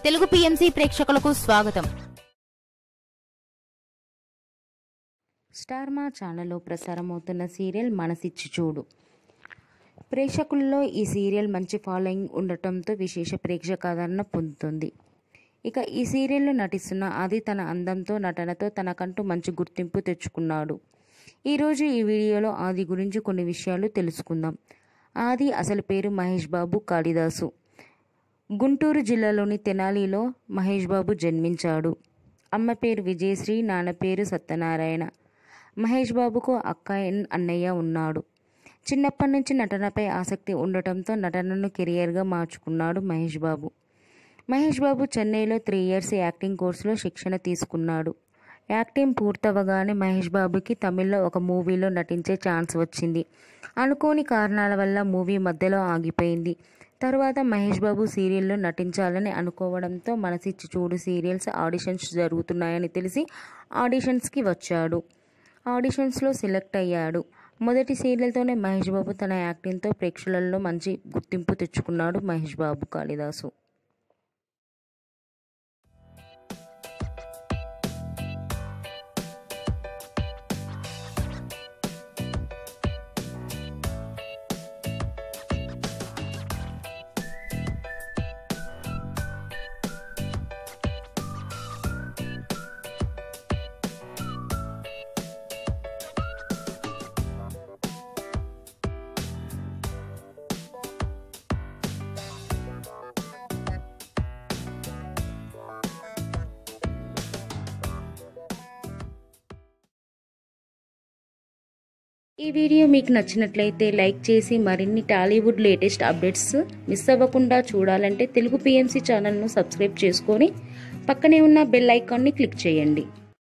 Telugu PMC ప్రేక్షకులకు స్వాగతం star మా ఛానల్లో ప్రసారమవుతున్న సీరియల్ మనసిచ్చి చూడు ప్రేక్షకుల్లో ఈ సీరియల్ మంచి ఫాలోయింగ్ ఉండటంతో విశేష ప్రేక్షకాదరణ పొందుతుంది ఇక ఈ సీరియల్లో నటిస్తున్న ఆది తన అందంతో నటనతో తనకంటూ మంచి గుర్తింపు తెచ్చుకున్నాడు ఈరోజు ఈ వీడియోలో ఆది గురించి కొన్ని విషయాలు తెలుసుకుందాం ఆది అసలు పేరు మహేష్ బాబు కాళిదాసు గుంటూరు జిల్లాలోని తెనాలిలో మహేష్ బాబు జన్మించాడు అమ్మ పేరు విజయశ్రీ నాన్న పేరు సత్యనారాయణ మహేష్ బాబుకు అక్క ఎన్- అన్నయ్య ఉన్నాడు చిన్నప్పటి నుంచి నటనపై ఆసక్తి ఉండటంతో నటనను కెరియర్గా మార్చుకున్నాడు మహేష్ బాబు మహేష్ బాబు చెన్నైలో త్రీ ఇయర్స్ యాక్టింగ్ కోర్సులో శిక్షణ తీసుకున్నాడు యాక్టింగ్ పూర్తవగానే మహేష్ బాబుకి తమిళ్లో ఒక మూవీలో నటించే ఛాన్స్ వచ్చింది అనుకోని కారణాల వల్ల మూవీ మధ్యలో ఆగిపోయింది తర్వాత మహేష్ బాబు సీరియల్లో నటించాలని అనుకోవడంతో మనసిచ్చి చూడు సీరియల్స్ ఆడిషన్స్ జరుగుతున్నాయని తెలిసి ఆడిషన్స్కి వచ్చాడు ఆడిషన్స్లో సెలెక్ట్ అయ్యాడు మొదటి సీరియల్తోనే మహేష్ బాబు తన యాక్టింగ్తో ప్రేక్షకులలో మంచి గుర్తింపు తెచ్చుకున్నాడు మహేష్ బాబు కాళిదాసు ఈ వీడియో మీకు నచ్చినట్లయితే లైక్ చేసి మరిన్ని టాలీవుడ్ లేటెస్ట్ అప్డేట్స్ మిస్ అవ్వకుండా చూడాలంటే తెలుగు పిఎంసి ఛానల్ను సబ్స్క్రైబ్ చేసుకొని పక్కనే ఉన్న బెల్ ఐకాన్ని క్లిక్ చేయండి